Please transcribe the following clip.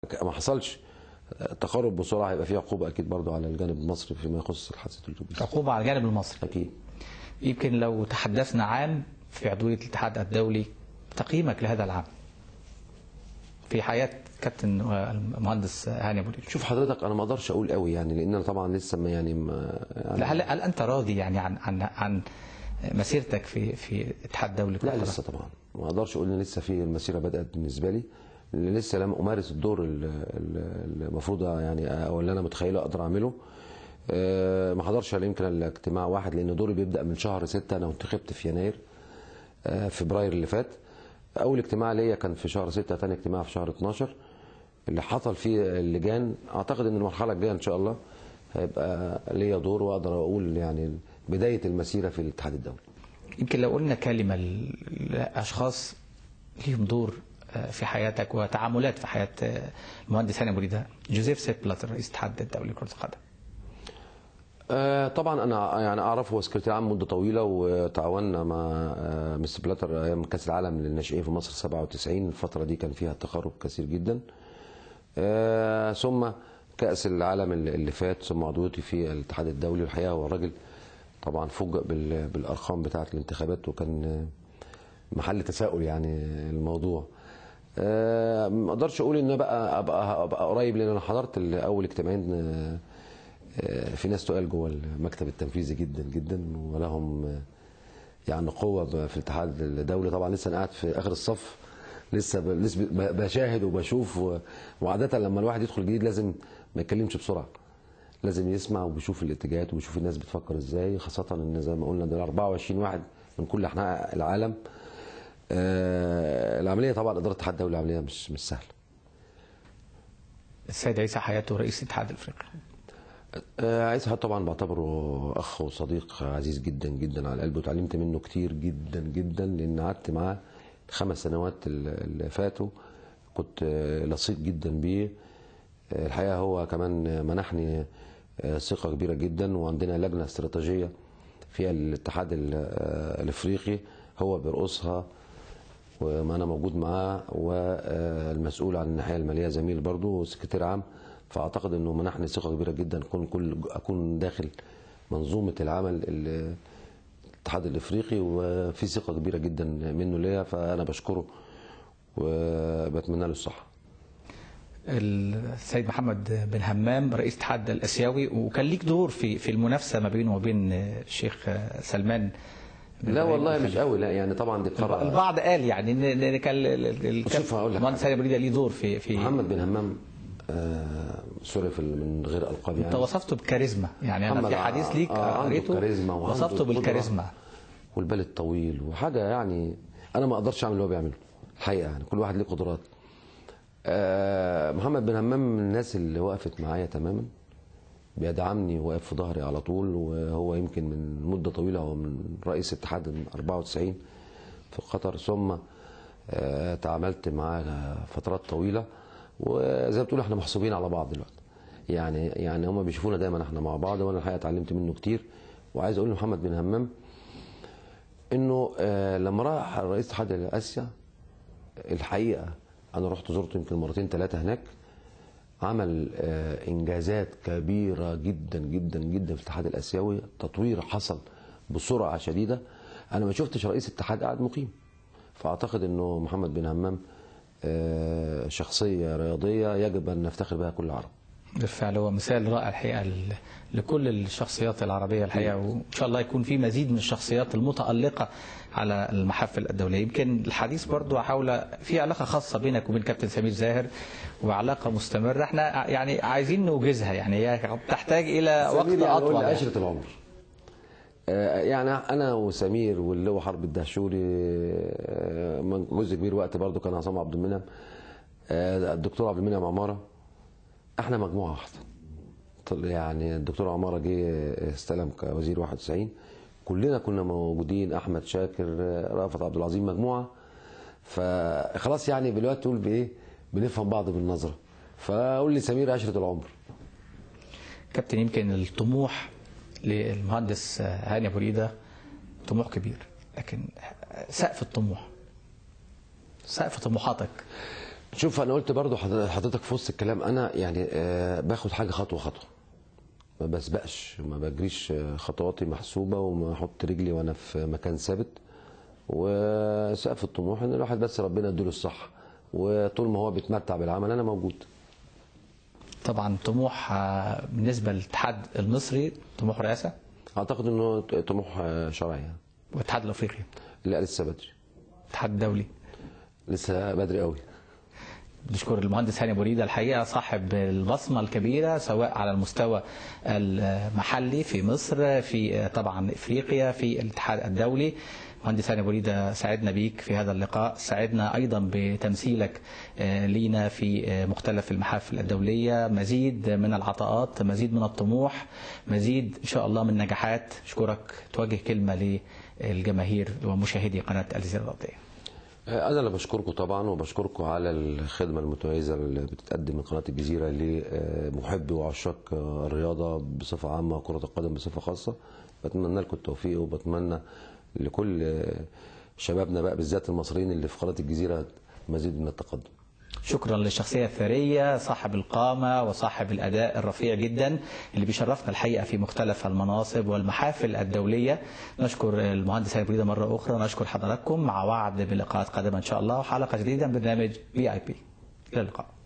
ما حصلش تقارب بسرعه هيبقى في عقوبه اكيد برضو على الجانب المصري فيما يخص حادثه الاتوبيس عقوبة على الجانب المصري اكيد يمكن لو تحدثنا عام في عضوية الاتحاد الدولي تقييمك لهذا العام في حياة كابتن المهندس هاني ابو ليل شوف حضرتك انا ما اقدرش اقول قوي يعني لان انا طبعا لسه ما يعني ما يعني هل هل انت راضي يعني عن عن عن مسيرتك في في الاتحاد الدولي لا لكرة لسه طبعا ما اقدرش اقول ان لسه في المسيره بدات بالنسبه لي لأن لسه لم امارس الدور ال- ال- المفروض يعني او اللي انا متخيله اقدر اعمله آه، ما حضرش الا يمكن الاجتماع واحد لان دوري بيبدا من شهر 6 انا انتخبت في يناير آه، فبراير اللي فات اول اجتماع ليا كان في شهر 6 ثاني اجتماع في شهر 12 اللي حصل فيه اللجان اعتقد ان المرحله الجايه ان شاء الله هيبقى ليا دور واقدر اقول يعني بدايه المسيره في الاتحاد الدولي يمكن لو قلنا كلمة ل- لأشخاص ليهم دور آه، في حياتك وتعاملات في حياة آه، المهندس هاني ابو ليل جوزيف سيت بلاتر رئيس الاتحاد الدولي لكرة القدم آه، طبعا انا يعني اعرفه هو سكرتير عام مده طويله وتعاوننا مع آه، مستر بلاتر ايام كاس العالم للناشئين في مصر 97 الفتره دي كان فيها تقارب كثير جدا آه، ثم كاس العالم اللي اللي فات ثم عضويتي في الاتحاد الدولي الحقيقه هو الراجل طبعا فوجئ بال- بالارقام بتاعه الانتخابات وكان آه، محل تساؤل يعني الموضوع آه، ما اقدرش اقول ان أنا بقى ابقى ابقى قريب لان انا حضرت اول اجتماعين آه، آه، في ناس تقال جوه المكتب التنفيذي جدا جدا ولهم آه، يعني قوه ب- في الاتحاد الدولي طبعا لسه انا قاعد في اخر الصف لسه ب- لسه ب- بشاهد وبشوف و- وعاده لما الواحد يدخل جديد لازم ما يتكلمش بسرعه لازم يسمع وبيشوف الاتجاهات وبيشوف الناس بتفكر ازاي خاصه ان زي ما قلنا دول 24 واحد من كل انحاء العالم آه، العمليه طبعا اداره الاتحاد الدولي عمليه مش مش سهله السيد عيسى حياته رئيس الاتحاد الافريقي آه، عايز حد طبعا بعتبره اخ وصديق عزيز جدا جدا على قلبي وتعلمت منه كتير جدا جدا لان قعدت معاه الخمس سنوات اللي فاتوا كنت آه، لصيق جدا بيه آه، الحقيقه هو كمان منحني آه، ثقه كبيره جدا وعندنا لجنه استراتيجيه فيها الاتحاد ال- آه، الافريقي هو بيرقصها وما انا موجود معاه والمسؤول عن الناحيه الماليه زميل برضه سكرتير عام فاعتقد انه منحني ثقه كبيره جدا اكون كل اكون داخل منظومه العمل ال- الاتحاد الافريقي وفي ثقه كبيره جدا منه ليا فانا بشكره وبتمنى له الصحه السيد محمد بن همام رئيس الاتحاد الاسيوي وكان ليك دور في في المنافسه ما بينه وبين الشيخ سلمان بن لا إبراهيم والله مش الخليفي. قوي لا يعني طبعا دي قرار البعض قال يعني ان إن كان ال- ال- ال- شوف هقول لك المهندس هاني ابو ليل ليه دور في في محمد بن همام آه سوري في ال- من غير القاب انت يعني وصفته بكاريزما يعني انا محمد في حديث ليك آه، عنده قريته كاريزما وعنده وصفته قدرة. بالكاريزما والبال الطويل وحاجه يعني انا ما اقدرش اعمل اللي هو بيعمله الحقيقه يعني كل واحد ليه قدرات آه محمد بن همام من الناس اللي وقفت معايا تماما بيدعمني وواقف في ظهري على طول وهو يمكن من مده طويله هو من رئيس اتحاد من 94 في قطر ثم آه تعاملت معاه فترات طويله وزي ما بتقول احنا محسوبين على بعض دلوقتي يعني يعني هم بيشوفونا دايما احنا مع بعض وانا الحقيقه اتعلمت منه كتير وعايز اقول لمحمد بن همام انه آه لما راح رئيس اتحاد اسيا الحقيقه انا رحت زرته يمكن مرتين ثلاثه هناك عمل آه انجازات كبيره جدا جدا جدا في الاتحاد الاسيوي تطوير حصل بسرعه شديده انا ما شفتش رئيس اتحاد قاعد مقيم فاعتقد انه محمد بن همام آه شخصيه رياضيه يجب ان نفتخر بها كل عرب بالفعل هو مثال رائع الحقيقه ل- لكل الشخصيات العربيه الحقيقه وان شاء الله يكون في مزيد من الشخصيات المتالقه على المحافل الدوليه يمكن الحديث برضو حول في علاقه خاصه بينك وبين كابتن سمير زاهر وعلاقه مستمره احنا يعني عايزين نوجزها يعني هي تحتاج الى وقت سمير يعني اطول قول يعني. عشرة العمر آه، يعني انا وسمير واللي هو حرب الدهشوري آه، من جزء كبير وقت برضه كان عصام عبد المنعم آه، الدكتور عبد المنعم عماره احنا مجموعه واحده طل- يعني الدكتور عماره جه استلم كوزير 91 كلنا كنا موجودين احمد شاكر آه، رأفت عبد العظيم مجموعه فخلاص يعني دلوقتي تقول بايه بنفهم بعض بالنظره فقول لي سمير عشره العمر كابتن يمكن الطموح للمهندس هاني ابو ريده طموح كبير لكن سقف الطموح سقف طموحاتك شوف انا قلت برضو حض- حضرتك في وسط الكلام انا يعني آه، باخد حاجه خطوه خطوه ما بسبقش ما بجريش آه، خطواتي محسوبه وما احط رجلي وانا في مكان ثابت وسقف الطموح ان الواحد بس ربنا يديله الصحه وطول ما هو بيتمتع بالعمل انا موجود طبعا طموح آه، بالنسبه للاتحاد المصري طموح رئاسه اعتقد انه طموح آه، شرعي يعني. والاتحاد الافريقي لا لسه بدري الاتحاد الدولي لسه بدري قوي نشكر المهندس هاني بوريدة الحقيقة صاحب البصمة الكبيرة سواء على المستوى المحلي في مصر في طبعا إفريقيا في الاتحاد الدولي مهندس هاني بوريدة سعدنا بيك في هذا اللقاء سعدنا أيضا بتمثيلك آه، لينا في آه، مختلف المحافل الدولية مزيد من العطاءات مزيد من الطموح مزيد إن شاء الله من نجاحات أشكرك توجه كلمة للجماهير ومشاهدي قناة الجزيرة الأرضية انا اللي بشكركم طبعا وبشكركم على الخدمه المتميزه اللي بتتقدم من قناه الجزيره لمحبي وعشاق الرياضه بصفه عامه وكره القدم بصفه خاصه بتمنى لكم التوفيق وبتمنى لكل شبابنا بقى بالذات المصريين اللي في قناه الجزيره مزيد من التقدم شكرا للشخصية الثرية صاحب القامة وصاحب الأداء الرفيع جدا اللي بيشرفنا الحقيقة في مختلف المناصب والمحافل الدولية نشكر المهندس هاني بريدة مرة أخرى ونشكر حضراتكم مع وعد بلقاءات قادمة إن شاء الله وحلقة جديدة من برنامج في آي بي إلى اللقاء